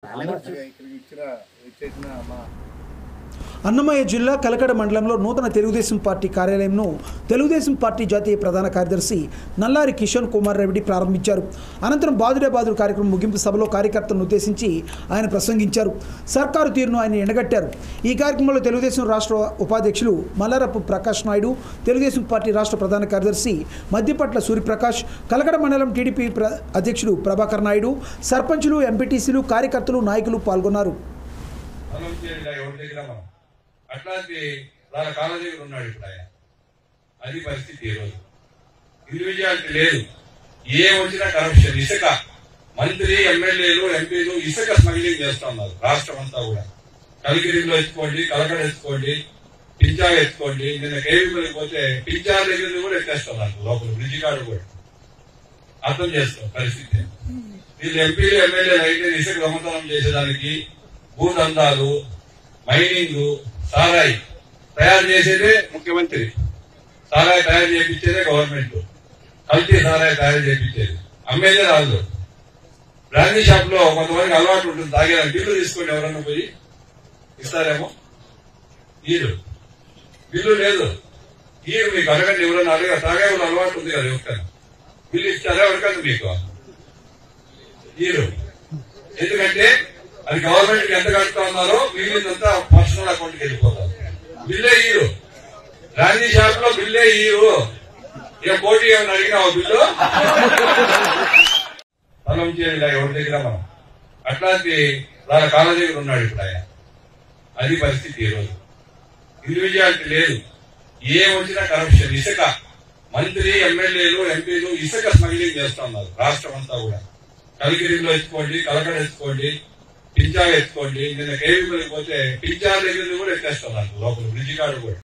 ఇక్కడికి ఇచ్చిన ఇచ్చేసిన మా అన్నమయ్య జిల్లా కలకడ మండలంలో నూతన తెలుగుదేశం పార్టీ కార్యాలయంను తెలుగుదేశం పార్టీ జాతీయ ప్రధాన కార్యదర్శి నల్లారి కిషోర్ కుమార్ రెడ్డి ప్రారంభించారు అనంతరం బాదుడే బాదుడు కార్యక్రమం ముగింపు సభలో కార్యకర్తలను ఉద్దేశించి ఆయన ప్రసంగించారు సర్కారు తీరును ఆయన ఎండగట్టారు ఈ కార్యక్రమంలో తెలుగుదేశం రాష్ట్ర ఉపాధ్యక్షులు మల్లారపు ప్రకాష్ నాయుడు తెలుగుదేశం పార్టీ రాష్ట్ర ప్రధాన కార్యదర్శి మద్దిపట్ల సూర్యప్రకాష్ కలకడ మండలం టీడీపీ ప్ర అధ్యక్షుడు ప్రభాకర్ నాయుడు సర్పంచులు ఎంపీటీసీలు కార్యకర్తలు నాయకులు పాల్గొన్నారు మనం చేయాలి ఎవరి దగ్గర మనం అట్లాంటి వాళ్ళ కాళ్ళ దగ్గర ఉన్నాడు ఇప్పుడు ఆయన అది పరిస్థితి ఈ రోజు ఇండివిజువాలిటీ లేదు ఏ వచ్చినా కరప్షన్ ఇసుక మంత్రి ఎమ్మెల్యేలు ఎంపీలు ఇసుక స్మగ్లింగ్ చేస్తా ఉన్నారు రాష్ట్రం అంతా కూడా కలిగిరిలో ఎత్తుకోండి కలకడ ఎత్తుకోండి పింజా ఎత్తుకోండి నిన్న కేవీపీకి పోతే పింజా దగ్గర నుంచి కూడా ఎత్తేస్తున్నారు లోపల బ్రిడ్జి కాడు కూడా అర్థం చేస్తాం పరిస్థితి వీళ్ళు ఎంపీలు ఎమ్మెల్యేలు అయితే ఇసుక దొంగతనం చేసేదానికి భూదందాలు మైనింగ్ సారాయి తయారు చేసేదే ముఖ్యమంత్రి సారాయి తయారు చేయించేదే గవర్నమెంట్ కల్తీ సారాయి తయారు చేయించేది అమ్మేదే రాదు బ్రాండీ షాప్ లో కొంతమందికి అలవాటు ఉంటుంది తాగేదానికి బిల్లు తీసుకోండి ఎవరన్నా పోయి ఇస్తారేమో ఈరు బిల్లు లేదు ఈరు మీకు అడగండి ఎవరన్నా అడగ తాగే వాళ్ళ అలవాటు ఉంది కదా ఎవరికైనా బిల్లు ఇస్తారా ఎవరికైనా మీకు ఈరు ఎందుకంటే అది గవర్నమెంట్ కి ఎంత కడుతా ఉన్నారో మిగిలినంతా పర్సనల్ అకౌంట్ కి వెళ్ళిపోతారు బిల్లే ఈరు గాంధీ షాప్ లో బిల్లే ఈరు ఇక కోటి ఏమైనా అడిగినావు బిల్లు తలం చేయాలి ఎవరి దగ్గర మనం అట్లాంటి వాళ్ళ కాళ్ళ దగ్గర ఉన్నాడు ఇప్పుడు ఆయన అది పరిస్థితి ఈ రోజు ఇండివిజువాలిటీ లేదు ఏ వచ్చినా కరప్షన్ ఇసుక మంత్రి ఎమ్మెల్యేలు ఎంపీలు ఇసుక స్మగ్లింగ్ చేస్తా ఉన్నారు రాష్ట్రం అంతా కూడా కలిగిరిలో ఎత్తుకోండి కలకడ ఎత్తుకోండి పింజా ఎత్తుకోండి నిన్న కేవీపీకి పోతే పింజా దగ్గర నుంచి కూడా ఎత్తేస్తున్నారు లోపల బ్రిడ్జి కాడు కూడా